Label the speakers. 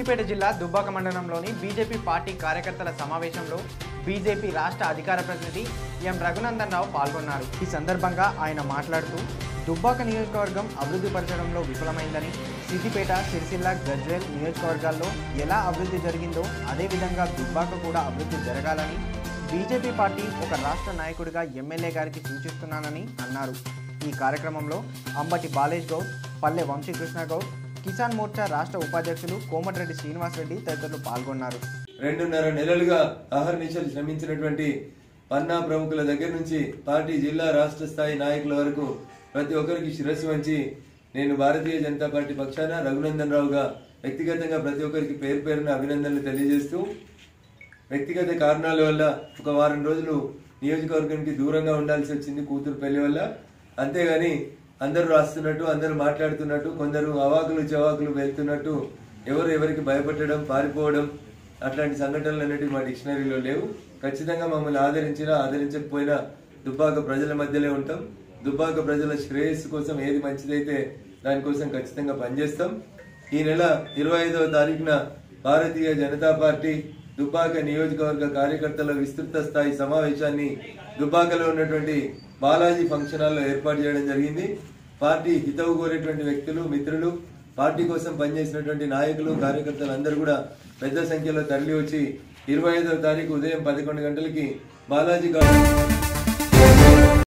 Speaker 1: సిద్దిపేట జిల్లా దుబ్బాక మండలంలోని BJP party కార్యకర్తల సమావేశంలో బీజేపీ రాష్ట్ర అధికార ప్రతినిధి ఎం రఘునందన్ రావు పాల్గొన్నారు ఈ సందర్భంగా ఆయన మాట్లాడుతూ దుబ్బాక నియోజకవర్గం అభివృద్ధి పరచడంలో విఫలమైందని సిద్దిపేట సిరిసిల్ల గజ్వేల్ నియోజకవర్గాల్లో ఎలా అభివృద్ధి జరిగిందో అదేవిధంగా దుబ్బాక కూడా అభివృద్ధి జరగాలని బీజేపీ పార్టీ ఒక రాష్ట్ర నాయకుడిగా ఎమ్మెల్యే గారికి సూచిస్తున్నానని అన్నారు ఈ కార్యక్రమంలో అంబటి బాలేష్ గౌడ్ పల్లె వంశీకృష్ణ గౌడ్ కిసాన్ మోర్చా రాష్ట్ర ఉపాధ్యక్షులు కోమటిరెడ్డి శ్రీనివాసరెడ్డి తదితరులు పాల్గొన్నారు
Speaker 2: రెండున్నర నెలలుగా అహర్నిశలు శ్రమించినటువంటి పన్నా ప్రముఖుల దగ్గర నుంచి పార్టీ జిల్లా రాష్ట్ర స్థాయి నాయకుల వరకు ప్రతి ఒక్కరికి శిరస్సు వంచి నేను భారతీయ జనతా పార్టీ పక్షాన రఘునందన్ రావుగా వ్యక్తిగతంగా ప్రతి ఒక్కరికి పేరు పేరున అభినందనలు తెలియజేస్తూ వ్యక్తిగత కారణాల వల్ల ఒక వారం రోజులు నియోజకవర్గానికి దూరంగా ఉండాల్సి వచ్చింది కూతురు పెళ్లి వల్ల అంతేగాని అందరూ రాస్తున్నట్టు అందరూ మాట్లాడుతున్నట్టు కొందరు అవాకులు చవాకులు వెళ్తున్నట్టు ఎవరు ఎవరికి భయపెట్టడం పారిపోవడం అట్లాంటి సంఘటనలు అనేవి మా డిక్షనరీలో లేవు ఖచ్చితంగా మమ్మల్ని ఆదరించినా ఆదరించకపోయినా దుబ్బాక ప్రజల మధ్యలో ఉంటాం దుబ్బాక ప్రజల శ్రేయస్సు కోసం ఏది మంచిదైతే దానికోసం ఖచ్చితంగా పనిచేస్తాం ఈ నెల ఇరవై ఐదవ తారీఖున భారతీయ జనతా పార్టీ దుబ్బాక నియోజకవర్గ కార్యకర్తల విస్తృత స్థాయి సమావేశాన్ని దుబ్బాకలో ఉన్నటువంటి బాలాజీ ఫంక్షన్ హాల్లో ఏర్పాటు చేయడం జరిగింది పార్టీ హితవు కోరేటువంటి వ్యక్తులు మిత్రులు పార్టీ కోసం పనిచేసినటువంటి నాయకులు కార్యకర్తలు అందరూ కూడా పెద్ద సంఖ్యలో తరలి వచ్చి ఇరవై ఐదవ తారీఖు ఉదయం పదకొండు గంటలకి బాలాజీ గార్డెన్